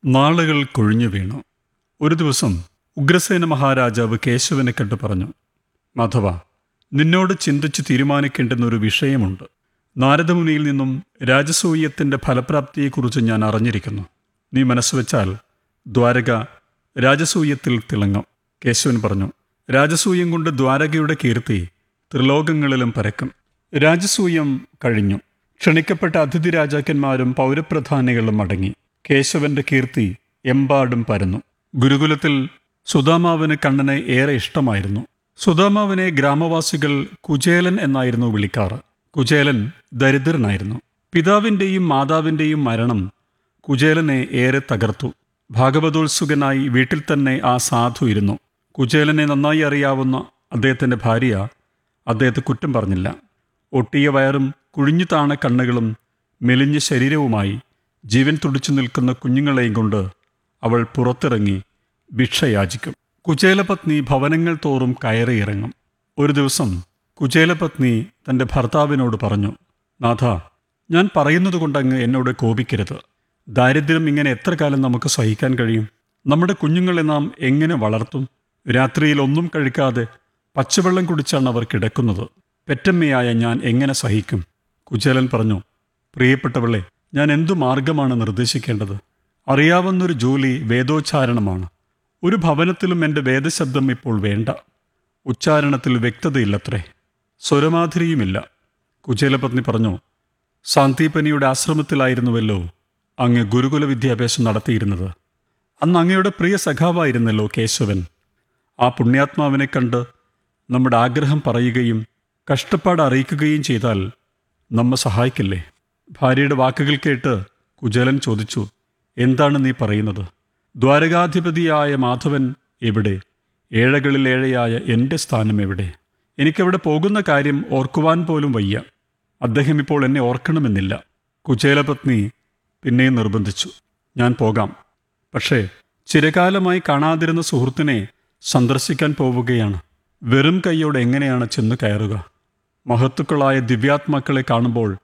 നാളുകൾ കൊഴിഞ്ഞു വീണു ഒരു ദിവസം ഉഗ്രസേന മഹാരാജാവ് കേശവനെ കണ്ടു പറഞ്ഞു മാധവ നിന്നോട് ചിന്തിച്ച് തീരുമാനിക്കേണ്ടുന്ന ഒരു വിഷയമുണ്ട് നാരദമുനിയിൽ നിന്നും രാജസൂയത്തിൻ്റെ ഫലപ്രാപ്തിയെക്കുറിച്ച് ഞാൻ അറിഞ്ഞിരിക്കുന്നു നീ മനസ്സുവെച്ചാൽ ദ്വാരക രാജസൂയത്തിൽ തിളങ്ങും കേശവൻ പറഞ്ഞു രാജസൂയം കൊണ്ട് ദ്വാരകയുടെ കീർത്തി ത്രിലോകങ്ങളിലും പരക്കും രാജസൂയം കഴിഞ്ഞു ക്ഷണിക്കപ്പെട്ട അതിഥി രാജാക്കന്മാരും പൗരപ്രധാനികളും അടങ്ങി കേശവന്റെ കീർത്തി എമ്പാടും പരന്നു ഗുരുകുലത്തിൽ സുദാമാവിന് കണ്ണനെ ഏറെ ഇഷ്ടമായിരുന്നു സുദാമാവിനെ ഗ്രാമവാസികൾ കുചേലൻ എന്നായിരുന്നു വിളിക്കാറ് കുചേലൻ ദരിദ്രനായിരുന്നു പിതാവിൻ്റെയും മാതാവിൻ്റെയും മരണം കുചേലനെ ഏറെ തകർത്തു ഭാഗവതോത്സുകനായി വീട്ടിൽ തന്നെ ആ സാധു ഇരുന്നു കുചേലനെ നന്നായി അറിയാവുന്ന അദ്ദേഹത്തിൻ്റെ ഭാര്യ അദ്ദേഹത്തെ കുറ്റം പറഞ്ഞില്ല ഒട്ടിയ വയറും കുഴിഞ്ഞു താണ കണ്ണുകളും മെലിഞ്ഞ ശരീരവുമായി ജീവൻ തുടിച്ചു നിൽക്കുന്ന കുഞ്ഞുങ്ങളെയും കൊണ്ട് അവൾ പുറത്തിറങ്ങി ഭിക്ഷ യാചിക്കും കുചേലപത്നി ഭവനങ്ങൾ തോറും കയറിയിറങ്ങും ഒരു ദിവസം കുചേലപത്നി തൻ്റെ ഭർത്താവിനോട് പറഞ്ഞു നാഥ ഞാൻ പറയുന്നത് കൊണ്ടങ്ങ് എന്നോട് കോപിക്കരുത് ദാരിദ്ര്യം ഇങ്ങനെ എത്ര കാലം നമുക്ക് സഹിക്കാൻ കഴിയും നമ്മുടെ കുഞ്ഞുങ്ങളെ നാം എങ്ങനെ വളർത്തും രാത്രിയിൽ ഒന്നും കഴിക്കാതെ പച്ചവെള്ളം കുടിച്ചാണ് അവർ കിടക്കുന്നത് പെറ്റമ്മയായ ഞാൻ എങ്ങനെ സഹിക്കും കുചേലൻ പറഞ്ഞു പ്രിയപ്പെട്ടവളെ ഞാൻ എന്തു മാർഗമാണ് നിർദ്ദേശിക്കേണ്ടത് അറിയാവുന്നൊരു ജോലി വേദോച്ചാരണമാണ് ഒരു ഭവനത്തിലും എൻ്റെ വേദശബ്ദം ഇപ്പോൾ വേണ്ട ഉച്ചാരണത്തിൽ വ്യക്തതയില്ലത്രേ സ്വരമാധുരിയുമില്ല കുചേലപത്നി പറഞ്ഞു സാന്ദീപനിയുടെ ആശ്രമത്തിലായിരുന്നുവല്ലോ അങ്ങ് ഗുരുകുല വിദ്യാഭ്യാസം നടത്തിയിരുന്നത് അന്ന് അങ്ങയുടെ പ്രിയ സഖാവായിരുന്നല്ലോ കേശവൻ ആ പുണ്യാത്മാവിനെ കണ്ട് നമ്മുടെ ആഗ്രഹം പറയുകയും കഷ്ടപ്പാട് അറിയിക്കുകയും ചെയ്താൽ നമ്മെ സഹായിക്കില്ലേ ഭാര്യയുടെ വാക്കുകൾ കേട്ട് കുചേലൻ ചോദിച്ചു എന്താണ് നീ പറയുന്നത് ദ്വാരകാധിപതിയായ മാധവൻ എവിടെ ഏഴകളിൽ ഏഴയായ എൻ്റെ സ്ഥാനം എവിടെ എനിക്കവിടെ പോകുന്ന കാര്യം ഓർക്കുവാൻ പോലും വയ്യ അദ്ദേഹം ഇപ്പോൾ എന്നെ ഓർക്കണമെന്നില്ല കുചേലപത്നി പിന്നെയും നിർബന്ധിച്ചു ഞാൻ പോകാം പക്ഷേ ചിരകാലമായി കാണാതിരുന്ന സുഹൃത്തിനെ സന്ദർശിക്കാൻ പോവുകയാണ് വെറും കൈയോടെ എങ്ങനെയാണ് ചെന്ന് കയറുക മഹത്തുക്കളായ ദിവ്യാത്മാക്കളെ കാണുമ്പോൾ